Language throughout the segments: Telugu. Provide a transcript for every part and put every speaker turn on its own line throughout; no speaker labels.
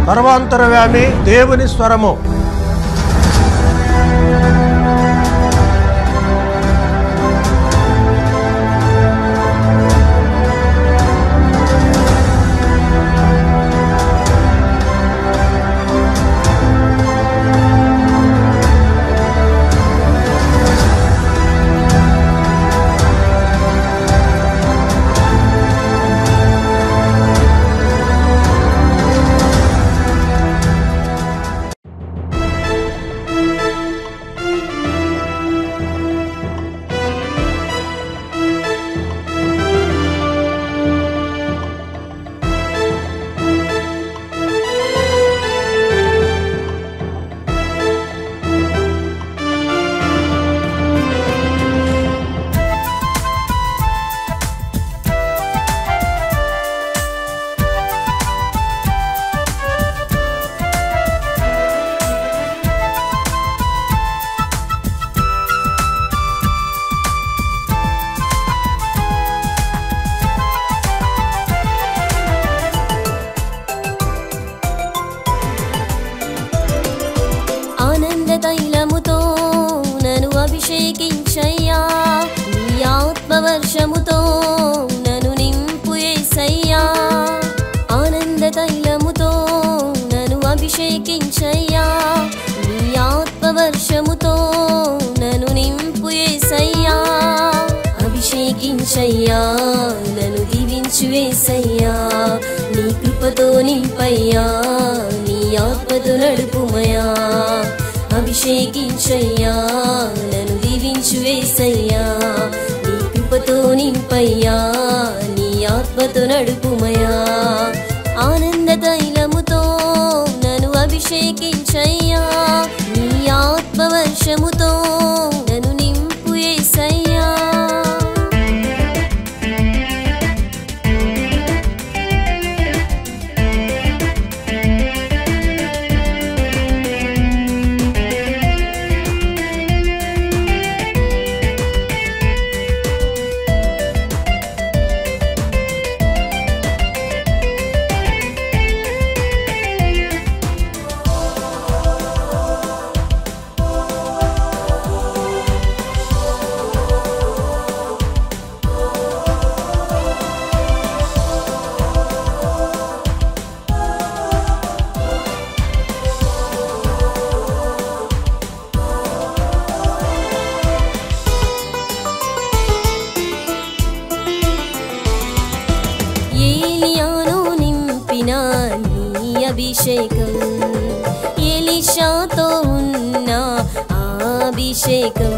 సర్వాంతరవ్యామి దేవుని స్వరము
ఆనంద తైలముతో నన్ను అభిషేకించయ్యా నీ ఆత్మవర్షముతో నన్ను నింపు యేసయ్యా ఆనంద తైలముతో నన్ను అభిషేకించయ్యా నీ ఆత్మవర్షముతో నన్ను నింపు యేసయ్యా అభిషేకించయ్యా నన్ను దీవించు వేసయ్యా నీ కృపతో నింపయ్యా నీ ఆత్మతో నడుపుమయా అభిషేకించయ్యా నన్ను దీవించు వేసయ్యా నీ కృపతో నింపయ్యా నీ ఆత్మతో నడుపుమయా ఆనంద తైలముతో నన్ను అభిషేకించయ్యా నీ ఆత్మవర్షముతో నన్ను నింపు యేసయ్యా ఏలియాను నింపిన నీ అభిషేకం ఎలిషాతో ఉన్న ఆ అభిషేకం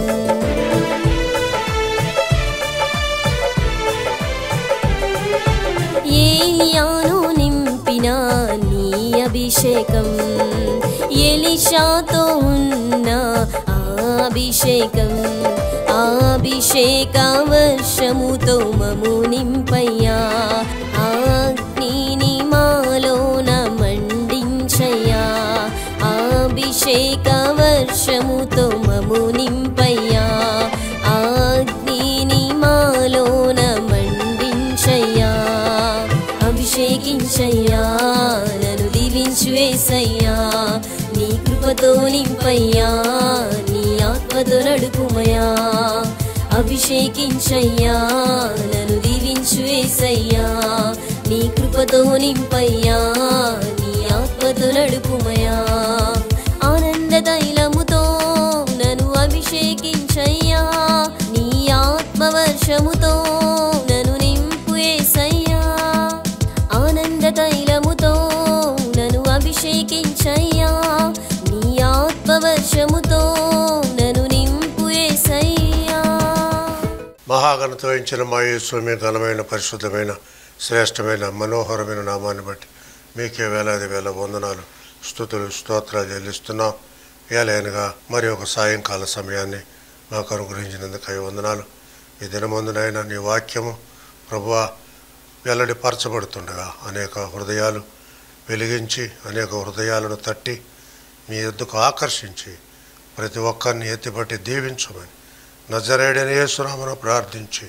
ఏలియాను నింపిన నీ అభిషేకం ఎలిషాతో ఉన్న ఆ అభిషేకం ఆ అభిషేక వర్షముతో మము నింపయ్యా ఆ అగ్నిని మాలోన మండించయ్యా ఆ అభిషేక వర్షముతో మము నింపయ్యా ఆ అగ్నిని మాలోన మండించయ్యా అభిషేకించయ్యా నన్ను దీవించు వేసయ్యా నీ కృపతో నింపయ్యా నీ ఆత్మతో నడుపుమయా అభిషేకించయ్యా నన్ను దీవించు వేసయ్యా నీ కృపతో నింపయ్యా నీ ఆత్మతో నడుపుమయా ఆనంద తైలముతో నన్ను అభిషేకించయ్యా నీ ఆత్మవర్షముతో నన్ను నింపు యేసయ్యా ఆనంద తైలముతో నన్ను అభిషేకించయ్యా నీ ఆత్మవర్షముతో నన్ను నింపు యేసయ్యా
మహాగణతో ఇచ్చిన మా యేసు మీ ఘనమైన పరిశుద్ధమైన శ్రేష్టమైన మనోహరమైన నామాన్ని బట్టి మీకే వేలాది వేల వందనాలు స్థుతులు స్తోత్రాలు చెల్లిస్తున్నాం ఏలైనగా మరి ఒక సాయంకాల సమయాన్ని మాకు అనుగ్రహించినందుకు అయి వందనాలు ఈ దినమందునైనా నీ వాక్యము ప్రభువా వెల్లడిపరచబడుతుండగా అనేక హృదయాలు వెలిగించి అనేక హృదయాలను తట్టి మీ ఎద్దుకు ఆకర్షించి ప్రతి ఒక్కరిని ఎత్తిపట్టి దీవించమని నజరేడని యేసునామను ప్రార్థించి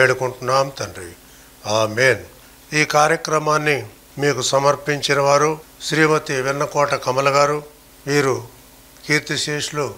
వేడుకుంటున్నాం తండ్రి ఆ మేన్ ఈ కార్యక్రమాన్ని మీకు సమర్పించిన వారు శ్రీమతి వెన్నకోట కమల గారు వీరు కీర్తిశేషులు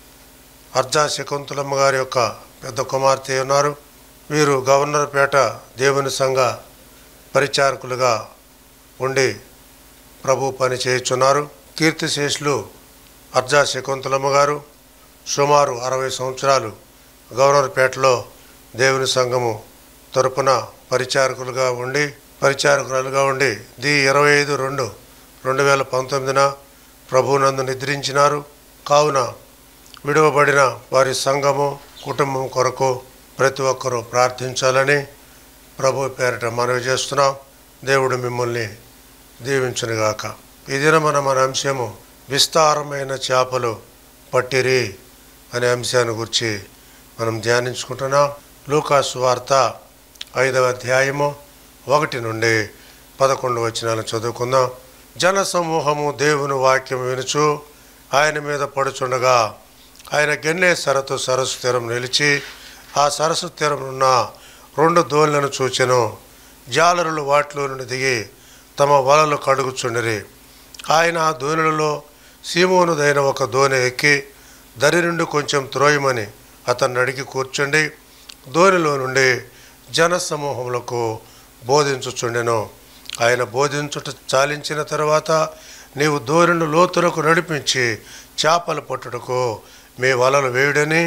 అర్జా శకుంతలమ్మ గారి యొక్క పెద్ద కుమార్తె ఉన్నారు వీరు గవర్నర్పేట దేవుని సంఘ పరిచారకులుగా ఉండి ప్రభు పని చేయుచున్నారు కీర్తిశేషులు అర్జా శకుంతలమ్మ గారు సుమారు అరవై సంవత్సరాలు గవర్నర్పేటలో దేవుని సంఘము తరపున పరిచారకులుగా ఉండి పరిచారకురాలుగా ఉండి ది ఇరవై ఐదు రెండు రెండు వేల పంతొమ్మిదిన ప్రభునందు నిద్రించినారు కావున విడువబడిన వారి సంఘము కుటుంబం కొరకు ప్రతి ఒక్కరూ ప్రార్థించాలని ప్రభు పేరిట మనవి చేస్తున్నాం దేవుడు మిమ్మల్ని దీవించునుగాక ఈ దినమన మన అంశము విస్తారమైన చేపలు పట్టిరి అనే అంశాన్ని గురించి మనం ధ్యానించుకుంటున్నాం లూకాసు వార్త ఐదవ అధ్యాయము ఒకటి నుండి పదకొండు వచనాలు చదువుకుందాం జన సమూహము దేవుని వాక్యం వినుచు ఆయన మీద పడుచుండగా ఆయన గెన్నే సరతు సరస్సు తీరం నిలిచి ఆ సరస్సు తీరమున్న రెండు దోళ్లను చూచెను జాలరులు వాటిలో నుండి దిగి తమ వలలు కడుగుచుండిరి ఆయన ఆ దోణులలో సీమోనుదైన ఒక దోణి ఎక్కి దరి నుండి కొంచెం త్రోయమని అతన్ని అడిగి కూర్చుండి దోణిలో నుండి జన సమూహములకు బోధించుచుండెను ఆయన బోధించుట చాలించిన తర్వాత నీవు దోణిని లోతులకు నడిపించి చేపలు పట్టుటకు మీ వలలు వేయుడని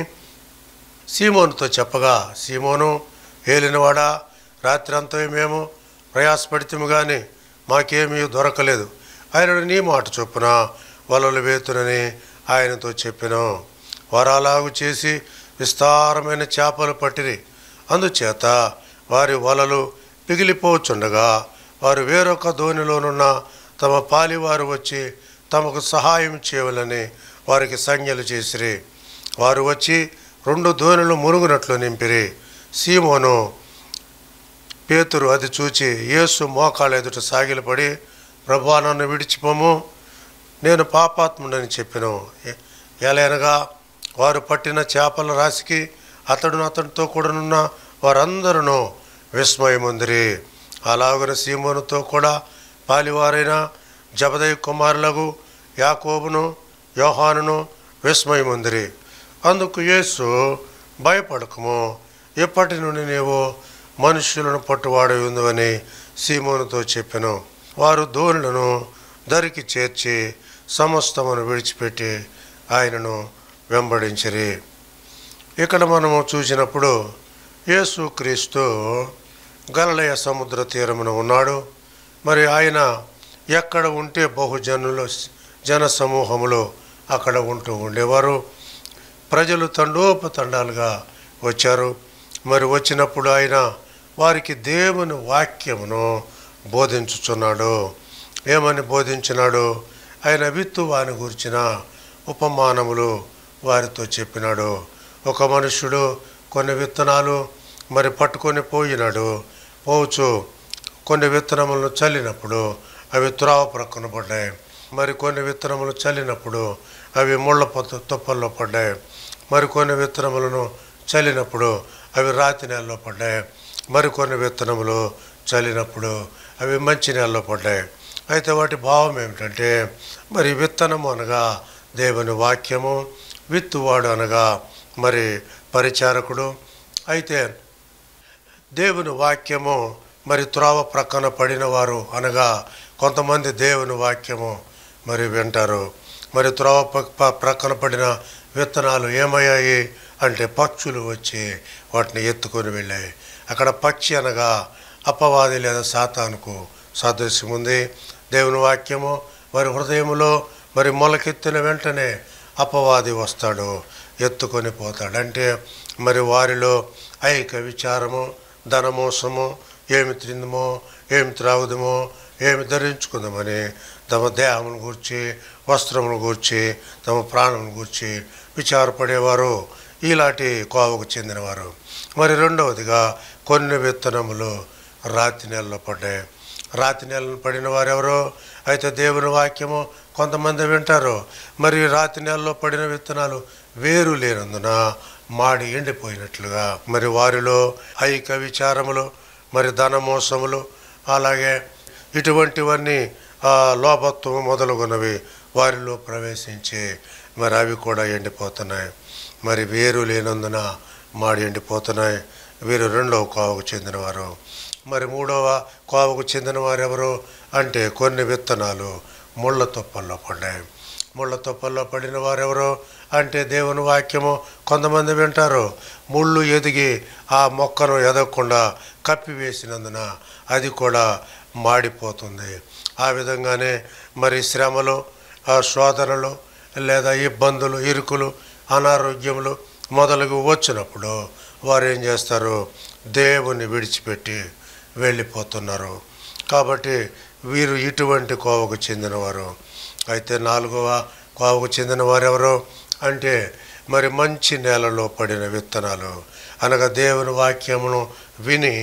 సీమోనుతో చెప్పగా సీమోను ఏలినవాడా రాత్రంతా మేము ప్రయాసపడితేము కానీ మాకేమీ దొరకలేదు ఆయనను నీ మాట చొప్పున వలలు వేతునని ఆయనతో చెప్పాను వారు అలాగు చేసి విస్తారమైన చేపలు పట్టిరి అందుచేత వారి వలలు పిగిలిపోచుండగా వారు వేరొక దోణిలోనున్న తమ పాలివారు వచ్చి తమకు సహాయం చేయవలని వారికి సంజ్ఞలు చేసిరి వారు వచ్చి రెండు దోణులు మునుగునట్లు నింపిరి సీమోను పేతురు అది చూచి యేసు మోకాళ్ళ ఎదుట సాగిలపడి ప్రభా నన్ను విడిచిపోము నేను పాపాత్ముడని చెప్పాను ఎలయనగా వారు పట్టిన చేపల రాశికి అతడును అతడితో కూడానున్న వారందరూ విస్మయముందిరి అలాగున సీమోనుతో కూడా పాలివారైన జబదయ్య కుమారులకు యాకోబును యోహానును విస్మయముందిరి అందుకు యేసు భయపడకము ఎప్పటి నుండి నీవు మనుష్యులను పట్టువాడి ఉందని సీమోనుతో చెప్పెను వారు దోణులను దరికి చేర్చి సమస్తమును విడిచిపెట్టి ఆయనను వెంబడించిరి ఇక్కడ మనము చూసినప్పుడు యేసుక్రీస్తు గలలయ సముద్ర తీరమున ఉన్నాడు మరి ఆయన ఎక్కడ ఉంటే బహుజనులు జన సమూహములు అక్కడ ఉంటూ ఉండేవారు ప్రజలు తండోపతండాలుగా వచ్చారు మరి వచ్చినప్పుడు ఆయన వారికి దేవుని వాక్యమును బోధించుచున్నాడు ఏమని బోధించినాడు ఆయన విత్తు వాని గురించిన ఉపమానములు వారితో చెప్పినాడు ఒక మనుష్యుడు కొన్ని విత్తనాలు మరి పట్టుకొని పోయినాడు పోవచ్చు కొన్ని విత్తనములను చల్లినప్పుడు అవి త్రావ ప్రక్కన పడ్డాయి మరి కొన్ని విత్తనములు చల్లినప్పుడు అవి ముళ్ళ పొత్త తుప్పల్లో పడ్డాయి మరి కొన్ని విత్తనములను చల్లినప్పుడు అవి రాతి నెలలో పడ్డాయి మరికొన్ని విత్తనములు చల్లినప్పుడు అవి మంచి నెలలో పడ్డాయి అయితే వాటి భావం ఏమిటంటే మరి విత్తనము అనగా దేవుని వాక్యము విత్తువాడు అనగా మరి పరిచారకుడు అయితే దేవుని వాక్యము మరి త్రోవ ప్రక్కన పడిన వారు అనగా కొంతమంది దేవుని వాక్యము మరి వింటారు మరి త్రోవ ప- ప- ప్రక్కన పడిన విత్తనాలు ఏమయ్యాయి అంటే పక్షులు వచ్చి వాటిని ఎత్తుకొని వెళ్ళాయి అక్కడ పక్షి అనగా అపవాది లేదా సాతానుకు సాదృశ్యం ఉంది దేవుని వాక్యము మరి హృదయములో మరి మొలకెత్తిన వెంటనే అపవాది వస్తాడు ఎత్తుకొని పోతాడు అంటే మరి వారిలో ఐక విచారము ధనమోసము ఏమి తిందమో ఏమి త్రాగుదమో ఏమి ధరించుకుందామని తమ దేహమును గూర్చి వస్త్రమును గూర్చి తమ ప్రాణమును గూర్చి విచారపడేవారు ఇలాంటి కోవకు చెందినవారు మరి రెండవదిగా కొన్ని విత్తనములు రాతి నెలలో పడ్డాయి రాతి నెలను పడిన వారెవరో అయితే దేవుని వాక్యము కొంతమంది వింటారు మరి రాతి నెలలో పడిన విత్తనాలు వేరు లేనందున మాడి ఎండిపోయినట్లుగా మరి వారిలో ఐక విచారములు మరి ధనమోసములు అలాగే ఇటువంటివన్నీ ఆ లోపత్వం మొదలుగున్నవి వారిలో ప్రవేశించి మరి అవి కూడా ఎండిపోతున్నాయి మరి వేరు లేనందున మాడి ఎండిపోతున్నాయి వీరు రెండవ కోవకు చెందినవారు మరి మూడవ కోవకు చెందిన వారు ఎవరు అంటే కొన్ని విత్తనాలు ముళ్ళ తుప్పల్లో పడ్డాయి ముళ్ళ తుప్పల్లో పడిన వారెవరు అంటే దేవుని వాక్యము కొంతమంది వింటారు ముళ్ళు ఎదిగి ఆ మొక్కను ఎదగకుండా కప్పివేసినందున అది కూడా మాడిపోతుంది ఆ విధంగానే మరి శ్రమలు ఆ శోధనలు లేదా ఇబ్బందులు ఇరుకులు అనారోగ్యములు మొదలగు వచ్చినప్పుడు వారు ఏం చేస్తారు దేవుని విడిచిపెట్టి వెళ్ళిపోతున్నారు కాబట్టి వీరు ఇటువంటి కోవకు చెందినవారు అయితే నాలుగవ కోవకు చెందిన వారెవరు అంటే మరి మంచి నేలలో పడిన విత్తనాలు అనగా దేవుని వాక్యమును విని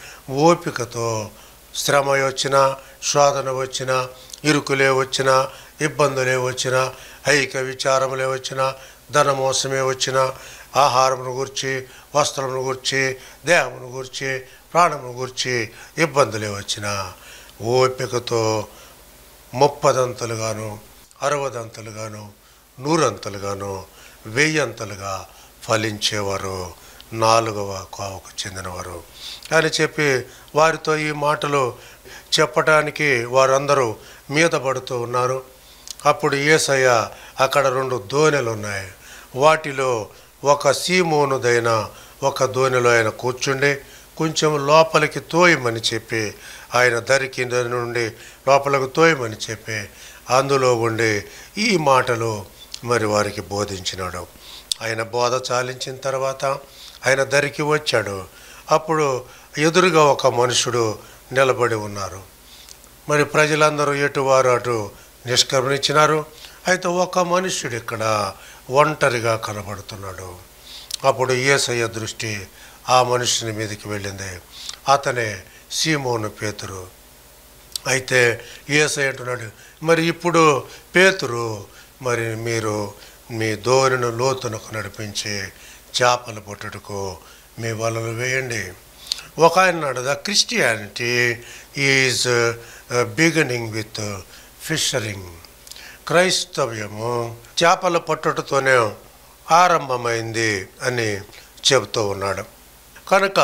ఓపికతో శ్రమ వచ్చినా శోధన వచ్చినా ఇరుకులే వచ్చినా ఇబ్బందులే వచ్చినా ఐక విచారములే వచ్చినా ధనమోసమే వచ్చినా ఆహారమును గురించి వస్త్రమును గురించి దేహమును గురించి ప్రాణమును గురించి ఇబ్బందులే వచ్చినా ఓపికతో ముప్పదంతలుగాను అరవదంతలుగాను నూరంతలుగాను వెయ్యంతలుగా ఫలించేవారు నాలుగవ కోవకు చెందినవారు అని చెప్పి వారితో ఈ మాటలు చెప్పటానికి వారందరూ మీద పడుతూ ఉన్నారు అప్పుడు ఏసయ్య అక్కడ రెండు దోణెలు ఉన్నాయి వాటిలో ఒక సీమోనుదైన ఒక దోణిలో ఆయన కూర్చుండి కొంచెం లోపలికి తోయమని చెప్పి ఆయన దరికి నుండి లోపలికి తోయమని చెప్పి అందులో ఉండి ఈ మాటలు మరి వారికి బోధించినాడు ఆయన బోధ చాలించిన తర్వాత ఆయన దరికి వచ్చాడు అప్పుడు ఎదురుగా ఒక మనుషుడు నిలబడి ఉన్నారు మరి ప్రజలందరూ ఎటు వారు అటు నిష్క్రమణించినారు అయితే ఒక మనుష్యుడు ఇక్కడ ఒంటరిగా కనబడుతున్నాడు అప్పుడు ఏసయ్య దృష్టి ఆ మనుషుని మీదకి వెళ్ళింది అతనే సీమోను పేతురు అయితే ఏసయ్య అంటున్నాడు మరి ఇప్పుడు పేతురు మరి మీరు మీ ధోరణి లోతునకు నడిపించి చేపలు పట్టుటకు మీ వలలు వేయండి ఒక ఆయన అన్నాడు the Christianity is beginning with fishering క్రైస్తవ్యము చేపల పట్టుటతోనే ఆరంభమైంది అని చెబుతూ ఉన్నాడు కనుక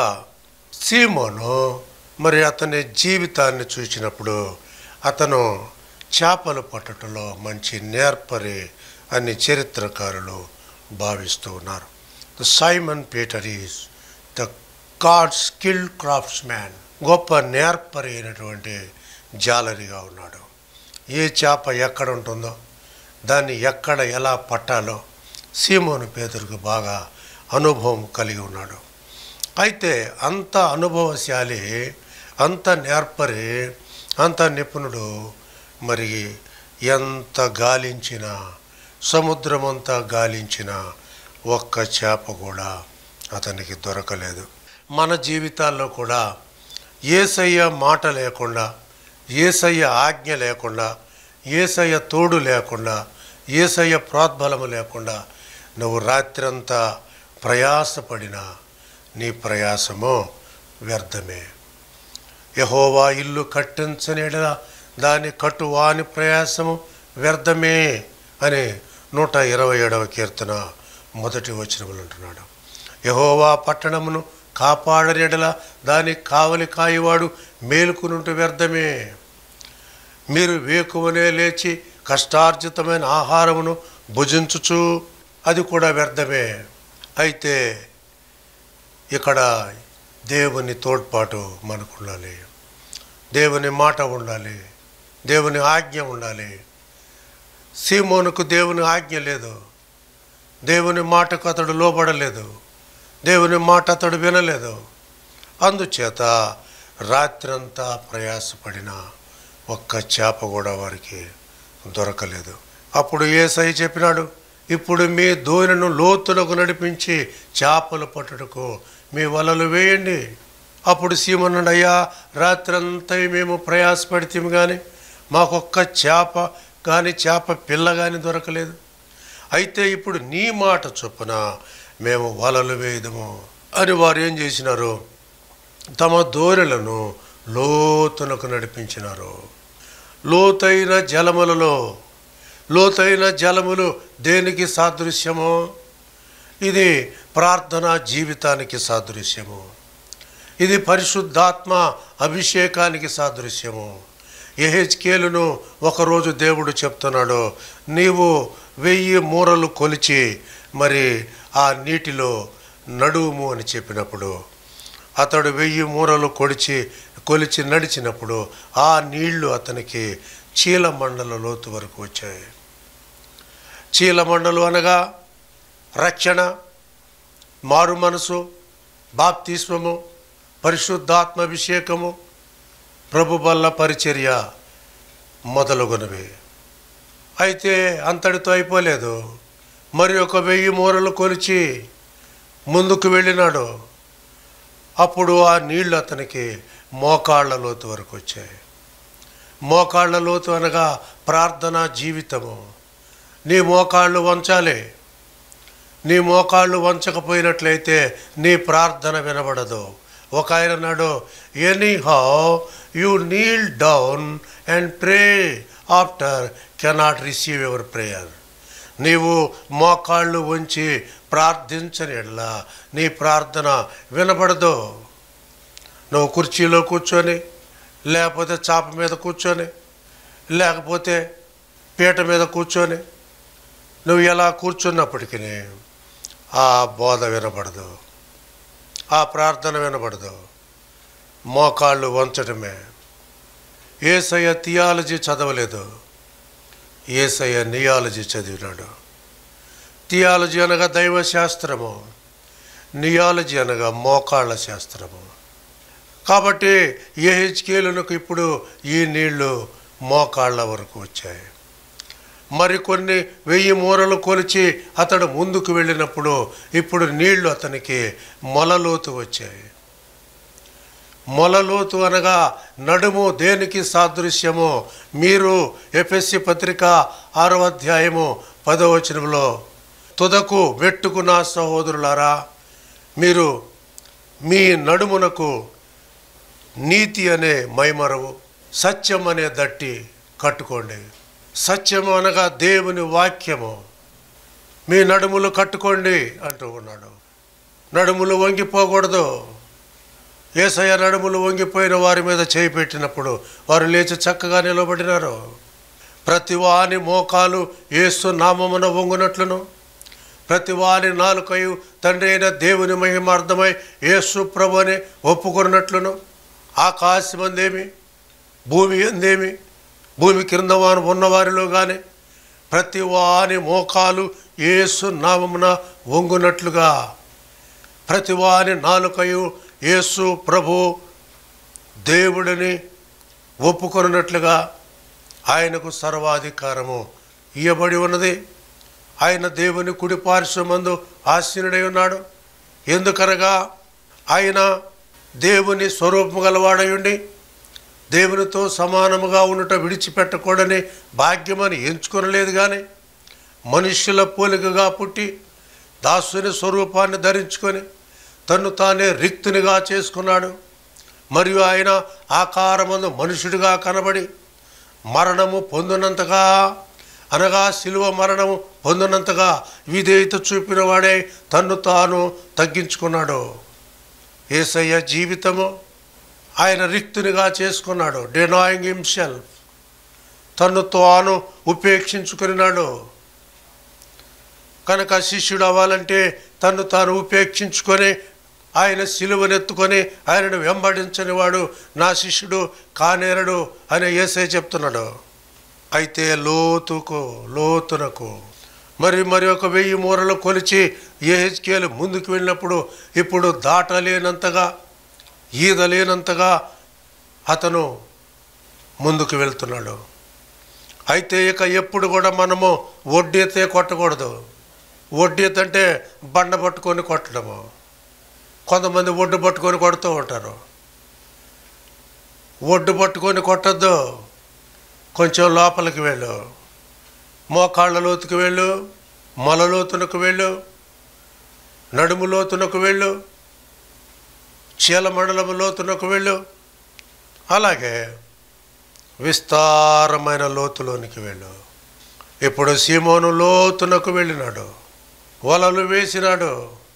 సీమోను మరి అతని జీవితాన్ని చూసినప్పుడు అతను చేపలు పట్టటంలో మంచి నేర్పరి అని చరిత్రకారులు భావిస్తూ ఉన్నారు the Simon Peter is the God skilled craftsman నేర్పరి అయినటువంటి జాలరిగా ఉన్నాడు ఏ చేప ఎక్కడ ఉంటుందో దాన్ని ఎక్కడ ఎలా పట్టాలో సీమోను పేదరికి బాగా అనుభవం కలిగి ఉన్నాడు అయితే అంత అనుభవశాలి అంత నేర్పరి అంత నిపుణుడు మరి ఎంత గాలించినా సముద్రమంతా గాలించినా ఒక్క చేప కూడా అతనికి దొరకలేదు మన జీవితాల్లో కూడా ఏసయ్య మాట లేకుండా ఏసయ్య ఆజ్ఞ లేకుండా ఏసయ్య తోడు లేకుండా ఏసయ్య ప్రోద్బలము లేకుండా నువ్వు రాత్రంతా ప్రయాసపడినా నీ ప్రయాసము వ్యర్థమే యహోవా ఇల్లు కట్టించనేలా దాని కట్టువాని ప్రయాసము వ్యర్థమే అని నూట ఇరవై ఏడవ కీర్తన మొదటి వచనములు అంటున్నాడు యహోవా పట్టణమును కాపాడనేడల దాని కావలి కాయవాడు మేలుకునుంటే వ్యర్థమే మీరు వేకువనే లేచి కష్టార్జితమైన ఆహారమును భుజించుచు అది కూడా వ్యర్థమే అయితే ఇక్కడ దేవుని తోడ్పాటు మనకు ఉండాలి దేవుని మాట ఉండాలి దేవుని ఆజ్ఞ ఉండాలి సీమోనుకు దేవుని ఆజ్ఞ లేదు దేవుని మాటకు అతడు లోబడలేదు దేవుని మాట అతడు వినలేదు అందుచేత రాత్రంతా ప్రయాసపడిన ఒక్క చేప కూడా వారికి దొరకలేదు అప్పుడు ఏసై చెప్పినాడు ఇప్పుడు మీ దోణిను లోతులకు నడిపించి చేపలు పట్టుటకు మీ వలలు వేయండి అప్పుడు సీమన్నాడు అయ్యా రాత్రంతా మేము ప్రయాసపడితేమి కానీ మాకొక్క చేప కానీ చేప పిల్ల కానీ దొరకలేదు అయితే ఇప్పుడు నీ మాట చొప్పున మేము వలలు వేయదము అని వారు ఏం చేసినారు తమ దోరెలను లోతునకు నడిపించినారు లోతైన జలములలో లోతైన జలములు దేనికి సాదృశ్యము ఇది ప్రార్థనా జీవితానికి సాదృశ్యము ఇది పరిశుద్ధాత్మ అభిషేకానికి సాదృశ్యము ఎహెచ్కేలును ఒకరోజు దేవుడు చెప్తున్నాడు నీవు వెయ్యి మూరలు కొలిచి మరి ఆ నీటిలో నడువుము అని చెప్పినప్పుడు అతడు వెయ్యి మూరలు కొడిచి కొలిచి నడిచినప్పుడు ఆ నీళ్లు అతనికి చీలమండల లోతు వరకు వచ్చాయి చీలమండలు అనగా రక్షణ మారు మనసు బాప్తిస్వము పరిశుద్ధాత్మాభిషేకము ప్రభు బల్ల పరిచర్య మొదలుగునవి అయితే అంతటితో అయిపోలేదు మరి ఒక వెయ్యి మూరలు కొలిచి ముందుకు వెళ్ళినాడు అప్పుడు ఆ నీళ్లు అతనికి మోకాళ్ళ లోతు వరకు వచ్చాయి మోకాళ్ళ లోతు అనగా ప్రార్థనా జీవితము నీ మోకాళ్ళు వంచాలి నీ మోకాళ్ళు వంచకపోయినట్లయితే నీ ప్రార్థన వినబడదు ఒక ఆయన అన్నాడు any how you kneel down and pray after cannot receive your prayer నీవు మోకాళ్ళు ఉంచి ప్రార్థించని ఎడల నీ ప్రార్థన వినబడదు నువ్వు కుర్చీలో కూర్చొని లేకపోతే చాప మీద కూర్చొని లేకపోతే పీట మీద కూర్చొని నువ్వు ఎలా కూర్చున్నప్పటికీ ఆ బోధ వినబడదు ఆ ప్రార్థన వినబడదు మోకాళ్ళు వంచడమే ఏసయ్య థియాలజీ చదవలేదు ఏసయ్య నియాలజీ చదివినాడు థియాలజీ అనగా దైవ శాస్త్రము నియాలజీ అనగా మోకాళ్ళ శాస్త్రము కాబట్టి ఏహెచ్కేలునకు ఇప్పుడు ఈ నీళ్లు మోకాళ్ళ వరకు వచ్చాయి మరికొన్ని వెయ్యి మూరలు కొలిచి అతడు ముందుకు వెళ్ళినప్పుడు ఇప్పుడు నీళ్లు అతనికి మొలలోతు వచ్చాయి మొలలోతు అనగా నడుము దేనికి సాదృశ్యము మీరు ఎఫ్ఎస్సి పత్రిక ఆరవ అధ్యాయము పదవ వచనంలో తుదకు వెట్టుకున్న సహోదరులారా మీరు మీ నడుమునకు నీతి అనే మైమరవు సత్యం అనే దట్టి కట్టుకోండి సత్యము అనగా దేవుని వాక్యము మీ నడుములు కట్టుకోండి అంటూ ఉన్నాడు నడుములు వంగిపోకూడదు ఏసయ్య నడుములు వంగిపోయిన వారి మీద చేయి పెట్టినప్పుడు వారు లేచి చక్కగా నిలబడినారు ప్రతి వాని మోకాలు ఏసు నామమున వంగునట్లును ప్రతి వాని నాలుకయు తండ్రి అయిన దేవుని మహిమార్థమై యేసు ప్రభు అని ఒప్పుకున్నట్లును ఆకాశమందేమి భూమి ఎందేమి భూమి క్రింద వారు ఉన్నవారిలో కానీ ప్రతి వాని మోకాలు యేసు నామమున వంగునట్లుగా ప్రతి వాని నాలుకయు యేసు ప్రభు దేవుడిని ఒప్పుకొనున్నట్లుగా ఆయనకు సర్వాధికారము ఇయ్యబడి ఉన్నది ఆయన దేవుని కుడి పార్శ్వమందు ఆసీనుడై ఉన్నాడు ఎందుకనగా ఆయన దేవుని స్వరూపము గలవాడయుండి దేవునితో సమానముగా ఉండుట విడిచిపెట్టకూడని భాగ్యమని ఎంచుకొనలేదు కానీ మనుష్యుల పోలికగా పుట్టి దాసుని స్వరూపాన్ని ధరించుకొని తను తానే రిక్తునిగా చేసుకున్నాడు మరియు ఆయన ఆకారమందు మనుషుడిగా కనబడి మరణము పొందినంతగా అనగా శిలువ మరణము పొందినంతగా విధేయత చూపిన వాడే తన్ను తాను తగ్గించుకున్నాడు ఏసయ్య జీవితము ఆయన రిక్తునిగా చేసుకున్నాడు డినాయింగ్ హిమ్సెల్ఫ్ తన్ను తాను ఉపేక్షించుకున్నాడు కనుక శిష్యుడు అవ్వాలంటే తన్ను తాను ఉపేక్షించుకొని ఆయన సిలువనెత్తుకొని ఆయనను వెంబడించని వాడు నా శిష్యుడు కానేరడు అని ఏసై చెప్తున్నాడు అయితే లోతుకు లోతునకు మరి మరి ఒక వెయ్యి మూరలు కొలిచి ఏహెచ్కేలు ముందుకు వెళ్ళినప్పుడు ఇప్పుడు దాటలేనంతగా ఈదలేనంతగా అతను ముందుకు వెళ్తున్నాడు అయితే ఇక ఎప్పుడు కూడా మనము వడ్డీతే కొట్టకూడదు వడ్డీత అంటే బండ పట్టుకొని కొట్టడము కొంతమంది ఒడ్డు పట్టుకొని కొడుతూ ఉంటారు ఒడ్డు పట్టుకొని కొట్టద్దు కొంచెం లోపలికి వెళ్ళు మోకాళ్ళ లోతుకు వెళ్ళు మొల లోతునకు వెళ్ళు నడుము లోతునకు వెళ్ళు చీల మండలము లోతునకు వెళ్ళు అలాగే విస్తారమైన లోతులోనికి వెళ్ళు ఇప్పుడు సీమోను లోతునకు వెళ్ళినాడు వలలు వేసినాడు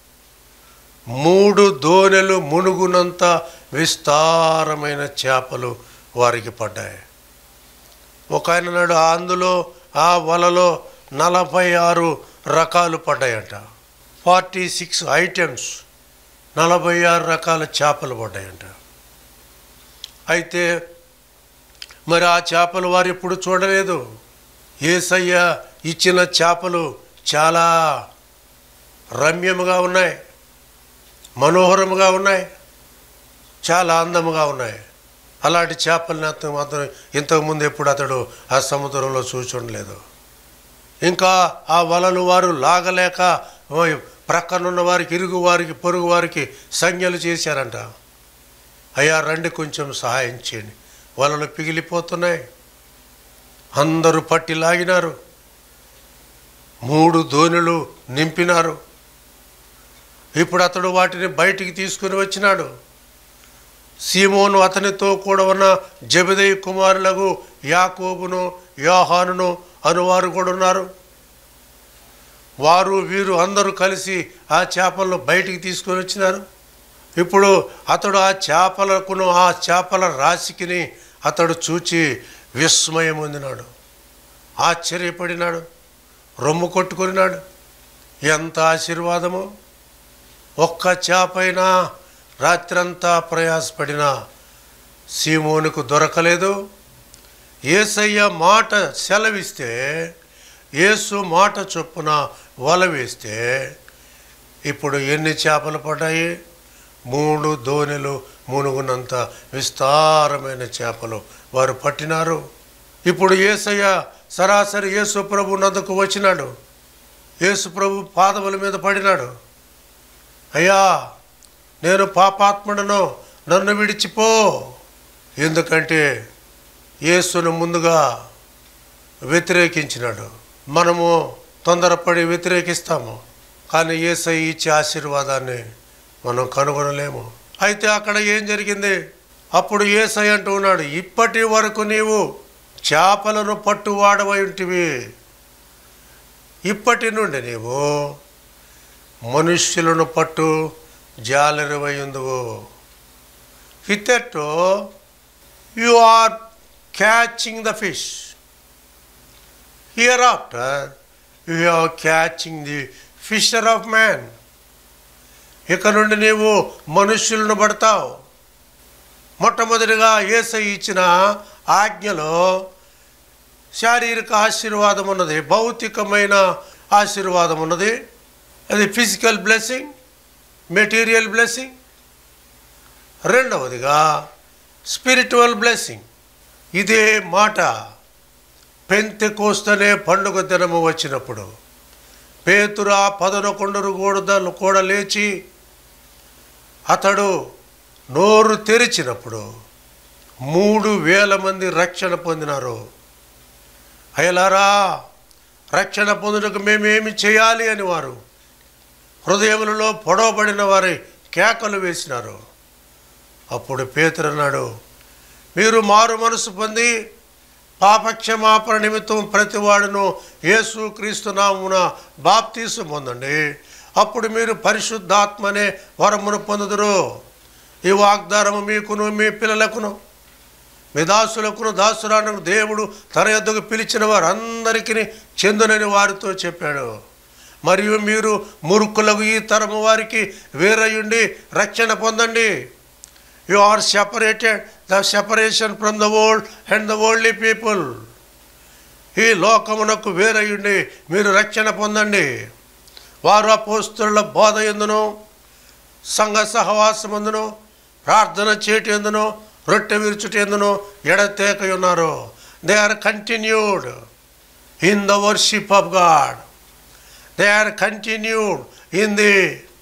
మూడు దోనెలు మునుగునంత విస్తారమైన చేపలు వారికి పడ్డాయి ఒక ఆయన నాడు అందులో ఆ వలలో నలభై ఆరు రకాలు పడ్డాయంట ఫార్టీ సిక్స్ ఐటమ్స్ నలభై ఆరు రకాల చేపలు పడ్డాయంట అయితే మరి ఆ చేపలు వారు ఇప్పుడు చూడలేదు ఏసయ్య ఇచ్చిన చేపలు చాలా రమ్యముగా ఉన్నాయి మనోహరముగా ఉన్నాయి చాలా అందముగా ఉన్నాయి అలాంటి చేపల్ని అతను మాత్రం ఇంతకుముందు ఎప్పుడు అతడు ఆ సముద్రంలో చూచుండలేదు ఇంకా ఆ వలలు వారు లాగలేక ఓయ్ ప్రక్కనున్న వారికి ఇరుగు వారికి పొరుగు వారికి సంజ్ఞలు చేశారంట అయ్యా రండి కొంచెం సహాయం చేయండి వలలు పిగిలిపోతున్నాయి అందరూ పట్టి లాగినారు మూడు దోణులు నింపినారు ఇప్పుడు అతడు వాటిని బయటికి తీసుకుని వచ్చినాడు సీమోను అతనితో కూడా ఉన్న జబదయ్య కుమారులకు యాకోబును యోహానును అనువారు కూడా ఉన్నారు వారు వీరు అందరూ కలిసి ఆ చేపలను బయటికి తీసుకొని వచ్చినారు ఇప్పుడు అతడు ఆ చేపలకును ఆ చేపల రాశికిని అతడు చూచి విస్మయం పొందినాడు ఆశ్చర్యపడినాడు రొమ్ము కొట్టుకొనినాడు ఎంత ఆశీర్వాదము ఒక్క చేపైనా రాత్రంతా ప్రయాసపడినా సీమోనుకు దొరకలేదు ఏసయ్య మాట సెలవిస్తే యేసు మాట చొప్పున వల వేస్తే ఇప్పుడు ఎన్ని చేపలు పడ్డాయి మూడు దోణెలు మునుగునంత విస్తారమైన చేపలు వారు పట్టినారు ఇప్పుడు ఏసయ్య సరాసరి యేసు ప్రభు నందుకు వచ్చినాడు యేసు ప్రభు పాదముల మీద పడినాడు అయ్యా నేను పాపాత్ముడను నన్ను విడిచిపో ఎందుకంటే యేసును ముందుగా వ్యతిరేకించినాడు మనము తొందరపడి వ్యతిరేకిస్తాము కానీ ఏసై ఇచ్చే ఆశీర్వాదాన్ని మనం కనుగొనలేము అయితే అక్కడ ఏం జరిగింది అప్పుడు ఏసై అంటూ ఉన్నాడు ఇప్పటి వరకు నీవు చేపలను పట్టువాడవై ఉంటివి ఇప్పటి నుండి నీవు మనుష్యులను పట్టు జాలరివై ఉందువు హితెట్టు you are catching the fish hereafter you are catching the fisher of man ఇక నుండి నీవు మనుష్యులను పడతావు మొట్టమొదటిగా ఏసై ఇచ్చిన ఆజ్ఞలో శారీరక ఆశీర్వాదం ఉన్నది భౌతికమైన ఆశీర్వాదం ఉన్నది అది ఫిజికల్ బ్లెస్సింగ్ మెటీరియల్ బ్లెస్సింగ్ రెండవదిగా స్పిరిచువల్ బ్లెస్సింగ్ ఇదే మాట పెంతెకోస్తనే పండుగ దినము వచ్చినప్పుడు పేతురా పదనకొండరు కూడా కూడా లేచి అతడు నోరు తెరిచినప్పుడు మూడు వేల మంది రక్షణ పొందినారు అయలారా రక్షణ పొందుటకు మేమేమి చేయాలి అని వారు హృదయములలో పొడవబడిన వారి కేకలు వేసినారు అప్పుడు పేతురన్నాడు మీరు మారు మనసు పొంది పాపక్షమాపణ నిమిత్తం ప్రతివాడును యేసు క్రీస్తు నామున బాప్తీసు పొందండి అప్పుడు మీరు పరిశుద్ధాత్మనే వరమును పొందుదురు ఈ వాగ్దానము మీకును మీ పిల్లలకును మీ దాసులకును దాసురాను దేవుడు తన యొద్దకు పిలిచిన వారందరికీ చెందునని వారితో చెప్పాడు మరియు మీరు మురుకులకు ఈ తరము వారికి వేరయుండి రక్షణ పొందండి you are separated the separation from the world and the worldly people ఈ లోకమునకు వేరయుండి మీరు రక్షణ పొందండి వారు అపోస్తుల బోధ ఎందును సంఘ సహవాసమందును ప్రార్థన చేయటి ఎందును రొట్టె విరుచుట ఎందును ఎడతేక ఉన్నారు they are continued in the worship of God they are continued in the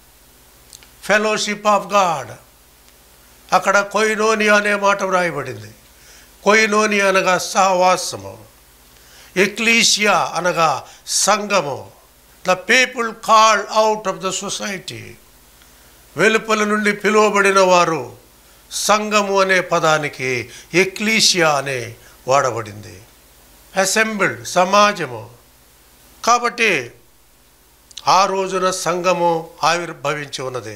fellowship of God అక్కడ కొయినోని అనే మాట వ్రాయబడింది కొయినోని అనగా సహవాసము ఎక్లీషియా అనగా సంఘము the people call out of the society వెలుపల నుండి పిలువబడిన వారు సంఘము అనే పదానికి ఎక్లీషియా అనే వాడబడింది అసెంబ్ల్డ్ సమాజము కాబట్టి ఆ రోజున సంఘము ఆవిర్భవించి ఉన్నది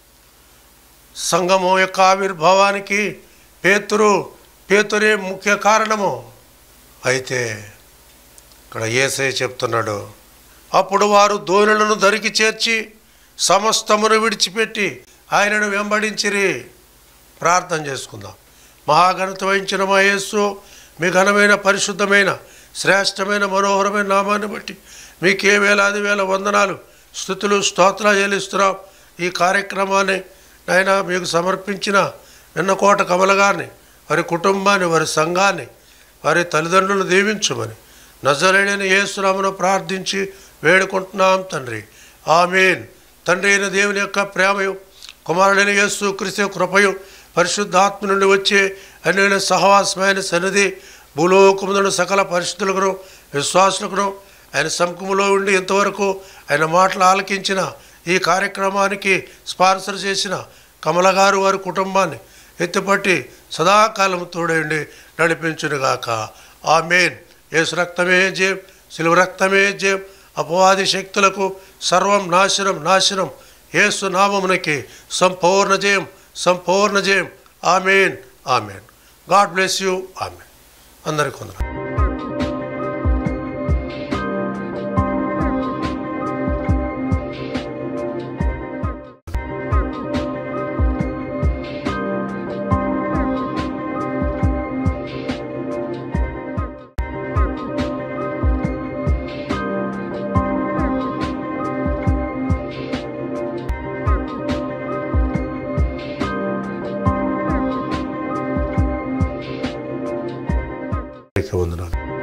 సంఘము యొక్క ఆవిర్భావానికి పేతురు పేతురే ముఖ్య కారణము అయితే ఇక్కడ ఏసై చెప్తున్నాడు అప్పుడు వారు దోణులను దరికి చేర్చి సమస్తమును విడిచిపెట్టి ఆయనను వెంబడించిరి ప్రార్థన చేసుకుందాం మహాఘనత వహించిన మా యేసు మీ ఘనమైన పరిశుద్ధమైన శ్రేష్టమైన మనోహరమైన నామాన్ని బట్టి మీకే వేలాది వేల వందనాలు స్థుతులు స్తోత్రాలు చెల్లిస్తున్నాం ఈ కార్యక్రమాన్ని నాయన మీకు సమర్పించిన వెన్నకోట కమల గారిని వారి కుటుంబాన్ని వారి సంఘాన్ని వారి తల్లిదండ్రులను దీవించమని నజరేడని యేసునామను ప్రార్థించి వేడుకుంటున్నాం తండ్రి ఆమెన్ తండ్రి అయిన దేవుని యొక్క ప్రేమయు కుమారుడైన యేసు క్రీస్తు కృపయు పరిశుద్ధాత్మ నుండి వచ్చే అన్యమైన సహవాసమైన సన్నిధి భూలోకములను సకల పరిశుద్ధులకును విశ్వాసులకును ఆయన సముఖములో ఉండి ఇంతవరకు ఆయన మాటలు ఆలకించిన ఈ కార్యక్రమానికి స్పాన్సర్ చేసిన కమల గారు వారి కుటుంబాన్ని ఎత్తిపట్టి సదాకాలం తోడండి నడిపించునుగాక ఆ మెయిన్ యేసు రక్తమే జయం శిలువ రక్తమే జయం అపవాది శక్తులకు సర్వం నాశనం నాశనం యేసు నామమునకి సంపూర్ణ జయం సంపూర్ణ జయం amen amen God bless you amen అందరికీ కొందరు వందనాలు